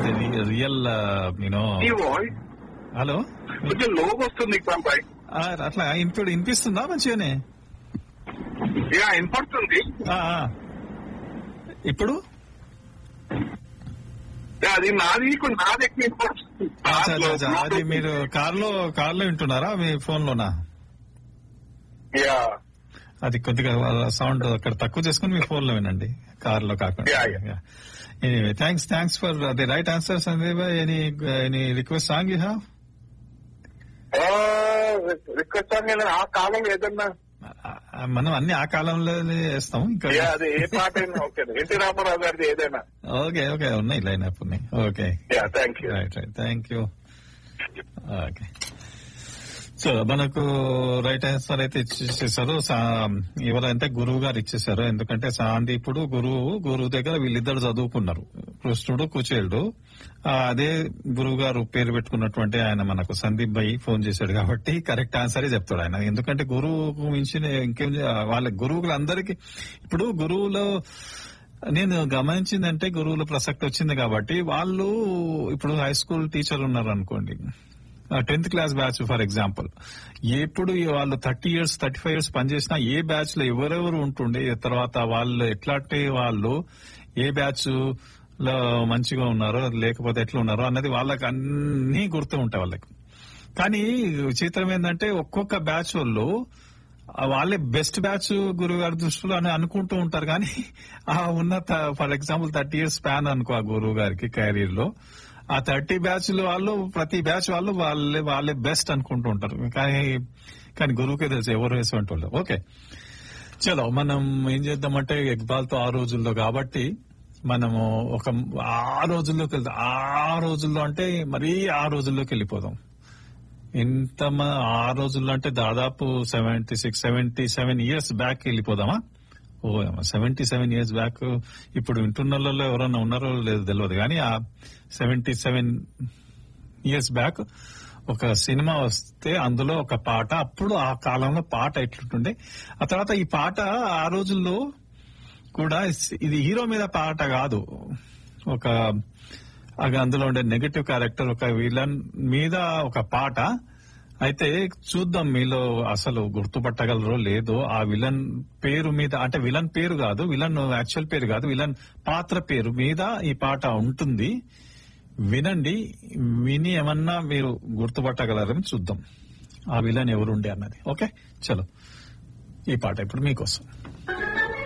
Real you know ఈ voice hello కొంచెం లోపు వస్తుంది ఎగ్జామ్ పై అట్లా ఇప్పుడు వినిపిస్తుందా మంచిగానే యా వినపడుతుంది ఆ, ఆ. ఇప్పుడు యా, అది నాది కొంచెం నాది ఎక్కువ వినపడుతుంది అచ్చా, అచ్చా, అచ్చా. అది మీరు కార్లో కార్లో వింటున్నారా మీ ఫోన్ లోనా యా అది కొద్దిగా సౌండ్ అక్కడ తక్కువ చేసుకుని మీ ఫోన్ లో వినండి కార్ లో కాకుండా Yeah, yeah. Anyway thanks thanks for the right answer Sandeep any any request song you have request నేను ఆ కాలం ఏదన్నా మనం అన్ని ఆ కాలంలోనే వేస్తాం ఇంకా యా, అది ఏ పాట అయినా ఓకే ఎన్టీ రామారావు గారిది ఏదైనా ఓకే ఓకే ఉన్నాయి లైన్ అప్ ఉన్నాయి okay ya thank you right right thank you okay so మనకు రైట్ ఆన్సర్ అయితే ఇచ్చేసారు సా- ఎవరంటే గురువు గారు ఇచ్చేసారు ఎందుకంటే సాందీపుడు గురువు గురువు దగ్గర వీళ్ళిద్దరు చదువుకున్నారు కృష్ణుడు కుచేలుడు ఆ, అదే గురువు గారు పేరు పెట్టుకున్నటువంటి ఆయన మనకు సందీప్ భాయ్ ఫోన్ చేశాడు కాబట్టి కరెక్ట్ ఆన్సరే చెప్తాడు ఆయన ఎందుకంటే గురువుకు మించిన ఇంకేం చే- వాళ్ళ గురువులందరికీ ఇప్పుడు గురువులో నేను గమనించిందంటే గురువుల ప్రసక్తి వచ్చింది కాబట్టి వాళ్ళు ఇప్పుడు హై స్కూల్ టీచర్ ఉన్నారు అనుకోండి tenth class batch for example ఎప్పుడు ఈ వాళ్ళు thirty years thirty five years పనిచేసినా ఏ బ్యాచ్ లో ఎవరెవరు ఉంటుండే తర్వాత వాళ్ళు ఎట్లాంటి వాళ్ళు ఏ బ్యాచ్ లో మంచిగా ఉన్నారో లేకపోతే ఎట్లా ఉన్నారో అన్నది వాళ్ళకి అన్ని గుర్తు ఉంటాయి వాళ్ళకి కానీ విచిత్రం ఏంటంటే ఒక్కొక్క బ్యాచ్ వాళ్ళు ఆ వాళ్ళే బెస్ట్ బ్యాచ్ గురువు గారి దృష్టిలో అని అనుకుంటూ ఉంటారు కానీ ఆ ఉన్న for example thirty years span అనుకో ఆ గురువు గారికి కెరీర్ లో ఆ థర్టీ బ్యాచ్ వాళ్ళు ప్రతి బ్యాచ్ వాళ్ళు వాళ్ళే వాళ్ళే బెస్ట్ అనుకుంటూ ఉంటారు కానీ కానీ గురువుకే తెలుసు ఎవరు వేసేటువంటి వాళ్ళు ఓకే చలో మనం ఏం చేద్దామంటే ఇక్బాల్ తో ఆ రోజుల్లో కాబట్టి మనము ఒక ఆ రోజుల్లోకి వెళ్తాం ఆ రోజుల్లో అంటే మరీ ఆ రోజుల్లోకి వెళ్ళిపోదాం ఇంత మ- ఆ రోజుల్లో అంటే దాదాపు seventy six seventy seven years back వెళ్ళిపోదామా ఓ సెవెంటీ సెవెన్ ఇయర్స్ బ్యాక్ ఇప్పుడు వింటున్న వాళ్ళలో ఎవరన్నా ఉన్నారో లేదో తెలియదు కానీ ఆ సెవెంటీ సెవెన్ ఇయర్స్ బ్యాక్ ఒక సినిమా వస్తే అందులో ఒక పాట అప్పుడు ఆ కాలంలో పాట ఎట్లుంటుండే ఆ తర్వాత ఈ పాట ఆ రోజుల్లో కూడా ఇది హీరో మీద పాట కాదు ఒక అది అందులో ఉండే నెగటివ్ క్యారెక్టర్ ఒక విలన్ మీద ఒక పాట అయితే చూద్దాం మీలో అసలు గుర్తుపట్టగలరో లేదో ఆ విలన్ పేరు మీద అంటే విలన్ పేరు కాదు విలన్ యాక్చువల్ పేరు కాదు విలన్ పాత్ర పేరు మీద ఈ పాట ఉంటుంది వినండి విని ఏమన్నా మీరు గుర్తుపట్టగలరని చూద్దాం ఆ విలన్ ఎవరుండే అన్నది ఓకే చలో ఈ పాట ఇప్పుడు మీకోసం